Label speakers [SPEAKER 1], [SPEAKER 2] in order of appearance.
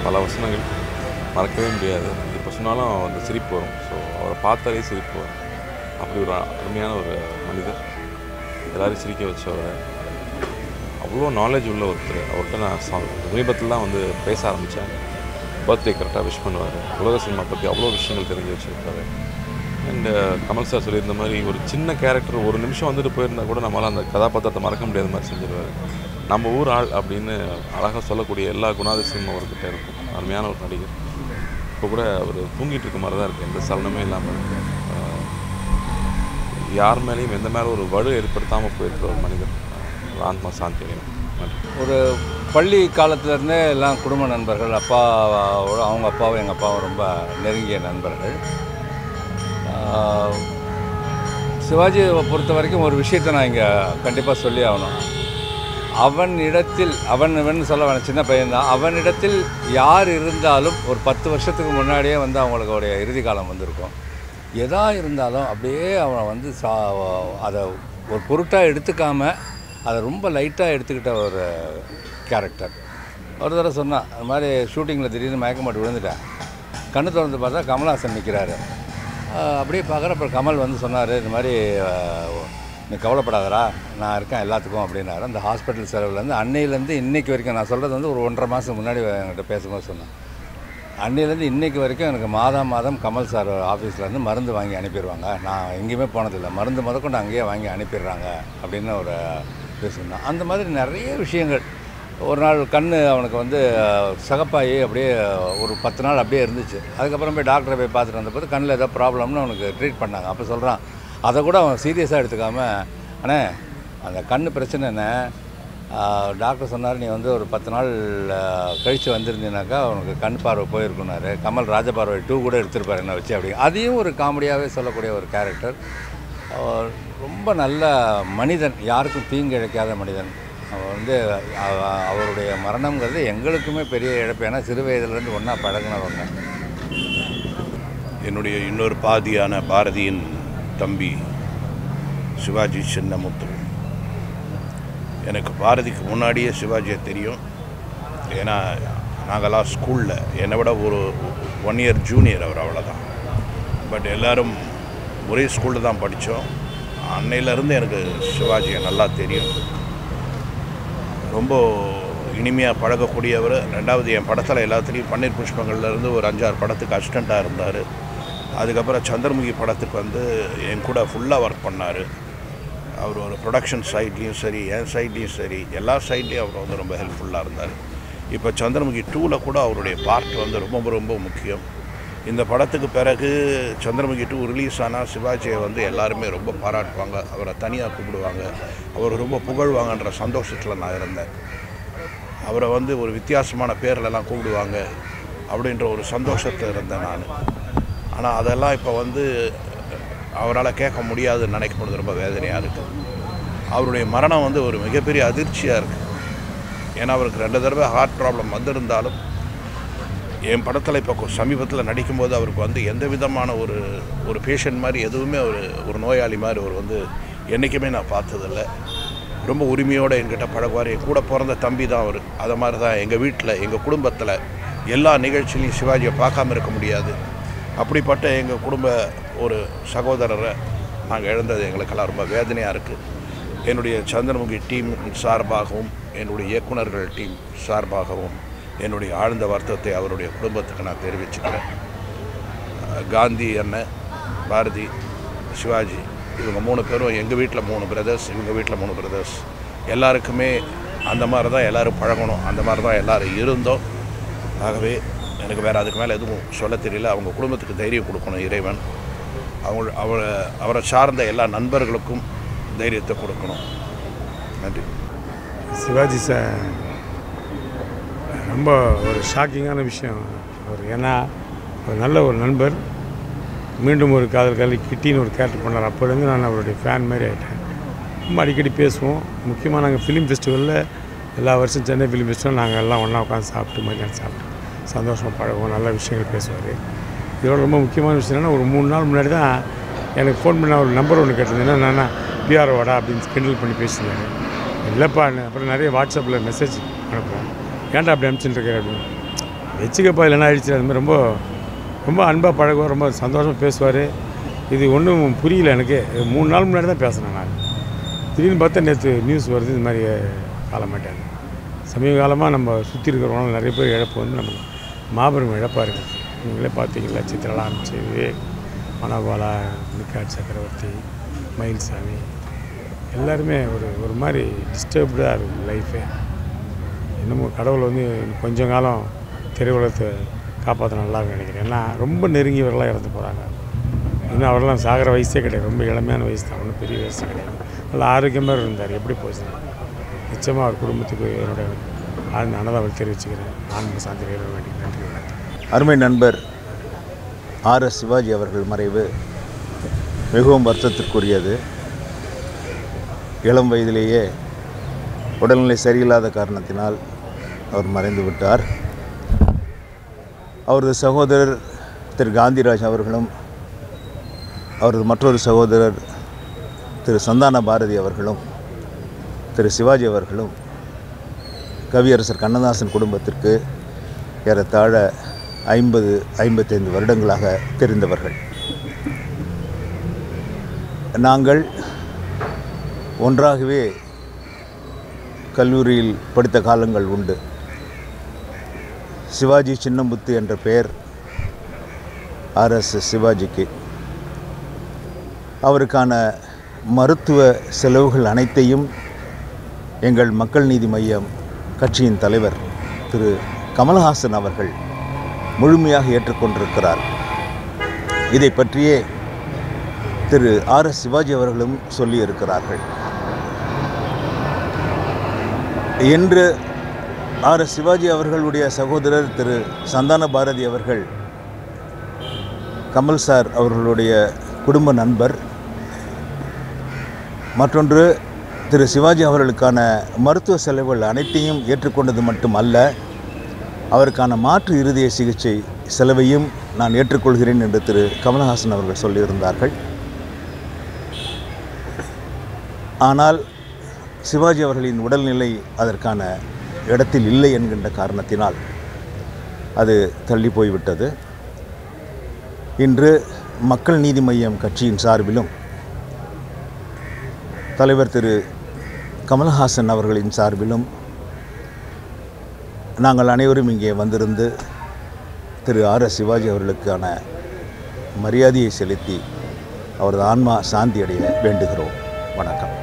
[SPEAKER 1] பல வசனங்கள் மறக்கவே முடியாது இப்போ சொன்னாலும் அந்த சிரிப்பு வரும் ஸோ அவரை பார்த்தாலே சிரிப்பு வரும் அப்படி ஒரு அருமையான ஒரு மனிதர் எல்லாரையும் சிரிக்க வச்சவர் அவ்வளோ நாலேஜ் உள்ள ஒருத்தர் அவர்கிட்ட நான் சமீபத்தில் தான் வந்து பேச ஆரம்பித்தேன் பர்த்டே கரெக்டாக விஷ் பண்ணுவார் உலக சினிமா பற்றி அவ்வளோ விஷயங்கள் தெரிஞ்சு வச்சுருக்காரு அண்டு கமல் சார் சொல்லியிருந்த மாதிரி ஒரு சின்ன கேரக்டர் ஒரு நிமிஷம் வந்துட்டு போயிருந்தா கூட நம்மளால் அந்த கதாபாத்திரத்தை மறக்க முடியாத மாதிரி செஞ்சிருவார் நம்ம ஊர் ஆள் அப்படின்னு அழகாக சொல்லக்கூடிய எல்லா குணாதிசயமும் அவர்கிட்ட இருக்கும் அருமையான ஒரு நடிகர் இப்போ கூட அவர் தூங்கிட்டு இருக்க மாதிரி தான் இருக்குது எந்த சலனமே இல்லாமல் இருக்கு ஆஹ் யார் மேலேயும் எந்த மேலே ஒரு வலு ஏற்படுத்தாமல் போயிருக்கிற ஒரு மனிதர் ஒரு ஆத்மா சாந்தி அடையணும் நன்றி
[SPEAKER 2] ஒரு பள்ளி காலத்துலேருந்தே எல்லாம் குடும்ப நண்பர்கள் அப்பாவோட அவங்க அப்பாவும் எங்கள் அப்பாவும் ரொம்ப நெருங்கிய நண்பர்கள் ஆஹ் சிவாஜியை பொறுத்த வரைக்கும் ஒரு விஷயத்தை நான் இங்கே கண்டிப்பாக சொல்லி ஆகணும் அவன் இடத்தில் அவன் இவன் சொல்ல வேணாம் சின்ன பையன்தான் அவனிடத்தில் யார் இருந்தாலும் ஒரு பத்து வருஷத்துக்கு முன்னாடியே வந்து அவங்களுடைய இறுதி காலம் வந்திருக்கும் எதா இருந்தாலும் அப்படியே அவனை வந்து சா அதை ஒரு பொருட்டாக எடுத்துக்காம அதை ரொம்ப லைட்டாக எடுத்துக்கிட்ட ஒரு கேரக்டர் ஒரு தடவை சொன்னான் அது மாதிரி ஷூட்டிங்கில் திடீர்னு மயக்க மாட்டு விழுந்துட்டேன் கண்ணு திறந்து பார்த்தா கமல்ஹாசன் நிற்கிறாரு அப்படியே பார்க்குறப்ப கமல் வந்து சொன்னார் இந்த மாதிரி ஆஹ், நீ கவலைப்படாதடா நான் இருக்கேன் எல்லாத்துக்கும் அப்படின்னாரு அந்த ஹாஸ்பிட்டல் செலவுலேருந்து அன்னையிலேருந்து இன்னைக்கு வரைக்கும் நான் சொல்கிறது வந்து ஒரு ஒன்றரை மாதம் முன்னாடி என்கிட்ட பேசும்போது சொன்னேன் அன்னையிலேருந்து இன்னைக்கு வரைக்கும் எனக்கு மாதம் மாதம் கமல் சார் ஆஃபீஸ்லேருந்து மருந்து வாங்கி அனுப்பிடுவாங்க நான் எங்கேயுமே போனதில்லை மருந்து முதற்கொண்டு அங்கேயே வாங்கி அனுப்பிடுறாங்க அப்படின்னு ஒரு இது சொன்னான் அந்த மாதிரி நிறைய விஷயங்கள் ஒரு நாள் கண் அவனுக்கு வந்து அஹ், சகப்பாயி அப்படியே ஒரு பத்து நாள் அப்படியே இருந்துச்சு அதுக்கப்புறம் போய் டாக்டரை போய் பார்த்துட்டு வந்தபோது கண்ணில் ஏதோ ப்ராப்ளம்னு அவனுக்கு ட்ரீட் பண்ணாங்க அப்போ சொல்கிறான் அதை கூட அவன் சீரியஸாக எடுத்துக்காம அண்ணே அந்த கண் பிரச்சனை என்ன ஆஹ் டாக்டர் சொன்னார் நீ வந்து ஒரு பத்து நாள் ஆஹ், கழிச்சு வந்திருந்தீனாக்கா உனக்கு கண் பார்வை போயிருக்குனாரு கமல் ராஜபார்வை டூ கூட எடுத்திருப்பாரு என்ன வச்சு அப்படி அதையும் ஒரு காமெடியாகவே சொல்லக்கூடிய ஒரு கேரக்டர் ரொம்ப நல்ல மனிதன் யாருக்கும் தீங்கு இழைக்காத மனிதன் அவர் வந்து அவ- அவருடைய மரணம்ங்கிறது எங்களுக்குமே பெரிய இழப்பு ஏன்னா சிறு வயதுலேருந்து ஒன்றா பழகினவங்க
[SPEAKER 3] என்னுடைய இன்னொரு பாதியான பாரதியின் தம்பி சிவாஜி சின்னமுத்து எனக்கு பாரதிக்கு முன்னாடியே சிவாஜியை தெரியும் ஏன்னா நாங்கள்லாம் ஸ்கூலில் என்னை விட ஒரு ஒன் இயர் ஜூனியர் அவர் அவ்வளோதான் பட் எல்லாரும் ஒரே ஸ்கூலில் தான் படித்தோம் அன்னையிலேருந்து எனக்கு சிவாஜியை நல்லா தெரியும் ரொம்ப இனிமையாக பழகக்கூடியவர் ரெண்டாவது என் படத்தில் எல்லாத்துலேயும் பன்னீர் புஷ்பங்கள்லேருந்து ஒரு அஞ்சாறு படத்துக்கு அசிஸ்டண்ட்டாக இருந்தார் அதுக்கப்புறம் சந்திரமுகி படத்துக்கு வந்து என் கூட ஃபுல்லாக ஒர்க் பண்ணார் அவர் ஒரு ப்ரொடக்ஷன் சைட்லேயும் சரி என் சைட்லேயும் சரி எல்லா சைட்லேயும் அவர் வந்து ரொம்ப ஹெல்ப்ஃபுல்லாக இருந்தார் இப்போ சந்திரமுகி டூவில் கூட அவருடைய பார்ட் வந்து ரொம்ப ரொம்ப முக்கியம் இந்த படத்துக்கு பிறகு சந்திரமுகி டூ ரிலீஸ் ஆனால் சிவாஜியை வந்து எல்லாருமே ரொம்ப பாராட்டுவாங்க அவரை தனியாக கூப்பிடுவாங்க அவர் ரொம்ப புகழ்வாங்கன்ற சந்தோஷத்தில் நான் இருந்தேன் அவரை வந்து ஒரு வித்தியாசமான பேர்லலாம் கூப்பிடுவாங்க அப்படின்ற ஒரு சந்தோஷத்தில் இருந்தேன் நான் ஆனால் அதெல்லாம் இப்போ வந்து அவரால் கேட்க முடியாதுன்னு நினைக்கும் பொழுது ரொம்ப வேதனையாக இருக்குது அவருடைய மரணம் வந்து ஒரு மிகப்பெரிய அதிர்ச்சியாக இருக்குது ஏன்னா அவருக்கு ரெண்டு தடவை ஹார்ட் ப்ராப்ளம் வந்திருந்தாலும் என் படத்தில் இப்போ சமீபத்தில் நடிக்கும்போது அவருக்கு வந்து எந்த விதமான ஒரு ஒரு பேஷண்ட் மாதிரி எதுவுமே ஒரு ஒரு நோயாளி மாதிரி அவர் வந்து என்றைக்குமே நான் பார்த்ததில்ல ரொம்ப உரிமையோடு என்கிட்ட பழகுவார் என் கூட பிறந்த தம்பி தான் அவர் அதை மாதிரி தான் எங்கள் வீட்டில் எங்கள் குடும்பத்தில் எல்லா நிகழ்ச்சியிலையும் சிவாஜியை பார்க்காம இருக்க முடியாது அப்படிப்பட்ட எங்கள் குடும்ப ஒரு சகோதரரை நாங்கள் இழந்தது எங்களுக்கெல்லாம் ரொம்ப வேதனையாக இருக்குது என்னுடைய சந்திரமுகி டீம் சார்பாகவும் என்னுடைய இயக்குனர்கள் டீம் சார்பாகவும் என்னுடைய ஆழ்ந்த வருத்தத்தை அவருடைய குடும்பத்துக்கு நான் தெரிவிச்சுக்கிறேன் அஹ் காந்தி அண்ணன் பாரதி சிவாஜி இவங்க மூணு பேரும் எங்கள் வீட்டில் மூணு பிரதர்ஸ் இவங்க வீட்டில் மூணு பிரதர்ஸ் எல்லாருக்குமே அந்த மாதிரி தான் எல்லோரும் பழகணும் அந்த மாதிரி தான் எல்லோரும் இருந்தோம் ஆகவே எனக்கு வேறு அதுக்கு மேலே எதுவும் சொல்ல தெரியல அவங்க குடும்பத்துக்கு தைரியம் கொடுக்கணும் இறைவன் அவங்க அவரை அவரை சார்ந்த எல்லா நண்பர்களுக்கும் தைரியத்தை கொடுக்கணும் நன்றி
[SPEAKER 4] சிவாஜி சார் ரொம்ப ஒரு ஷாக்கிங்கான விஷயம் அவர் ஏன்னா ஒரு நல்ல ஒரு நண்பர் மீண்டும் ஒரு காதல் கல்வி கிட்டின்னு ஒரு கேரக்டர் பண்ணார் அப்போலேருந்து நான் அவருடைய ஃபேன் மாதிரி ஆகிட்டேன் ரொம்ப அடிக்கடி பேசுவோம் முக்கியமாக நாங்கள் ஃபிலிம் ஃபெஸ்டிவலில் எல்லா வருஷம் சென்னை ஃபிலிம் ஃபெஸ்டிவல் நாங்கள் எல்லாம் ஒன்றா உட்காந்து சாப்பிட்டு மதியானம் சாப்பிட்டு சந்தோஷமாக பழகுவோம் நல்ல விஷயங்கள் பேசுவார் இதோட ரொம்ப முக்கியமான விஷயம் என்னென்னா ஒரு மூணு நாள் முன்னாடி தான் எனக்கு ஃபோன் பண்ண ஒரு நம்பர் ஒன்று கேட்டிருந்தேன் என்னன்னா பிஆர்ஓடா அப்படின்னு கிண்டல் பண்ணி பேசியிருந்தாரு இல்லைப்பா அப்புறம் நிறைய வாட்ஸ்அப்பில் மெசேஜ் அனுப்புகிறேன் ஏன்டா அப்படி அனுப்பிச்சுட்டு இருக்க அப்படின்னு வச்சுக்கப்பா இல்லைன்னா ஆயிடுச்சு அது மாதிரி ரொம்ப ரொம்ப அன்பாக பழகுவார் ரொம்ப சந்தோஷமாக பேசுவார் இது ஒன்றும் புரியல எனக்கு இது மூணு நாள் முன்னாடி தான் பேசினேன் நான் திடீர்னு பார்த்தா நேற்று நியூஸ் வருது இது மாதிரி காலமாட்டாங்க சமீப காலமாக நம்ம சுற்றி இருக்கிறவங்க நிறைய பேர் இழப்பு வந்து நமக்கு மாபெரும் இழப்பாக இருக்குது நீங்களே பார்த்தீங்களா சித்திரலா ஆரம்பிச்சு விவேக் மனோபாலா நிக்காட் சக்கரவர்த்தி மயில்சாமி எல்லாருமே ஒரு ஒரு மாதிரி டிஸ்டர்ப்டாக இருக்குது லைஃபே இன்னமும் கடவுள் வந்து கொஞ்சம் காலம் திரையுலகத்தை காப்பாற்ற நல்லா இருக்கும்னு நினைக்கிறேன் ஏன்னா ரொம்ப நெருங்கியவர்களாக இறந்து போகிறாங்க இன்னும் அவரெல்லாம் சாகிற வயசே கிடையாது ரொம்ப இளமையான வயசு தான் ஒன்றும் பெரிய வயசு கிடையாது நல்லா ஆரோக்கியமாக இருந்தார் எப்படி போச்சு நிச்சயமாக அவர் குடும்பத்துக்கு என்னோட ஆழ்ந்த அனதாவை தெரிவிச்சுக்கிறேன் ஆன்ம சாந்தி வேற வேண்டி நன்றி வணக்கம்
[SPEAKER 5] அருமை நண்பர் ஆர் எஸ் சிவாஜி அவர்கள் மறைவு மிகவும் வருத்தத்திற்குரியது இளம் வயதிலேயே உடல்நிலை சரியில்லாத காரணத்தினால் அவர் மறைந்து விட்டார் அவரது சகோதரர் திரு காந்திராஜ் அவர்களும் அவரது மற்றொரு சகோதரர் திரு சந்தான பாரதி அவர்களும் திரு சிவாஜி அவர்களும் கவியரசர் கண்ணதாசன் குடும்பத்திற்கு ஏறத்தாழ ஐம்பது ஐம்பத்தைந்து வருடங்களாக தெரிந்தவர்கள் நாங்கள் ஒன்றாகவே கல்லூரியில் படித்த காலங்கள் உண்டு சிவாஜி சின்னமுத்து என்ற பெயர் ஆர்எஸ் சிவாஜிக்கு அவருக்கான மருத்துவ செலவுகள் அனைத்தையும் எங்கள் மக்கள் நீதி மையம் கட்சியின் தலைவர் திரு கமல்ஹாசன் அவர்கள் முழுமையாக ஏற்றுக்கொண்டிருக்கிறார் இதை பற்றியே திரு ஆர் எஸ் சிவாஜி அவர்களும் சொல்லியிருக்கிறார்கள் இன்று ஆர் எஸ் சிவாஜி அவர்களுடைய சகோதரர் திரு சந்தான பாரதி அவர்கள் கமல் சார் அவர்களுடைய குடும்ப நண்பர் மற்றொன்று திரு சிவாஜி அவர்களுக்கான மருத்துவ செலவுகள் அனைத்தையும் ஏற்றுக்கொண்டது மட்டுமல்ல அவருக்கான மாற்று இருதய சிகிச்சை செலவையும் நான் ஏற்றுக்கொள்கிறேன் என்று திரு கமலஹாசன் அவர்கள் சொல்லியிருந்தார்கள் ஆனால் சிவாஜி அவர்களின் உடல்நிலை அதற்கான இடத்தில் இல்லை என்கின்ற காரணத்தினால் அது தள்ளி போய்விட்டது இன்று மக்கள் நீதி மய்யம் கட்சியின் சார்பிலும் தலைவர் திரு கமல்ஹாசன் அவர்களின் சார்பிலும் நாங்கள் அனைவரும் இங்கே வந்திருந்து திரு ஆர் எஸ் சிவாஜி அவர்களுக்கான மரியாதையை செலுத்தி அவரது ஆன்மா சாந்தி அடைய வேண்டுகிறோம் வணக்கம்